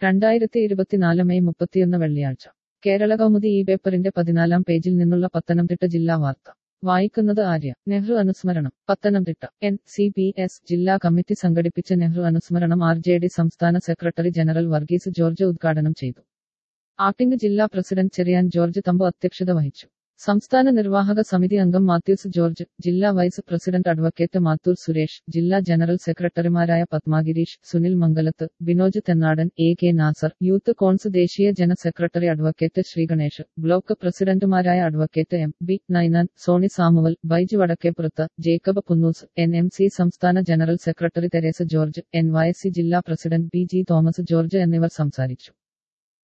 രണ്ടായിരത്തി ഇരുപത്തിനാല് മെയ് മുപ്പത്തിയൊന്ന് വെള്ളിയാഴ്ച കേരള കൗമുദി ഈ പേപ്പറിന്റെ പതിനാലാം പേജിൽ നിന്നുള്ള പത്തനംതിട്ട ജില്ലാ വാർത്ത വായിക്കുന്നത് ആര്യ നെഹ്റു അനുസ്മരണം Pathanamthitta N C P S ജില്ലാ കമ്മിറ്റി സംഘടിപ്പിച്ച നെഹ്റു അനുസ്മരണം ആർ ജെ ഡി സംസ്ഥാന സെക്രട്ടറി ജനറൽ വർഗീസ് ജോർജ് ഉദ്ഘാടനം ചെയ്തു ആട്ടിംഗ് ജില്ലാ പ്രസിഡന്റ് ചെറിയാൻ ജോർജ് തമ്പു അധ്യക്ഷത വഹിച്ചു സംസ്ഥാന നിർവാഹക സമിതി അംഗം മാത്യൂസ് ജോർജ് ജില്ലാ vice president advocate Mathur Suresh ജില്ലാ ജനറൽ സെക്രട്ടറിമാരായ Padmagirish Sunil Mangalath Binoj Thennadan A K Nasar youth Congress ദേശീയ ജന സെക്രട്ടറി അഡ്വക്കേറ്റ് ശ്രീഗണേഷ് ബ്ലോക്ക് പ്രസിഡന്റുമാരായ advocate M B Ninan Soni Samuel Baiju Vadakkeppurath Jacob Punnoose N M C സംസ്ഥാന general secretary Teresa George N Y C ജില്ലാ president B G Thomas George എന്നിവർ സംസാരിച്ചു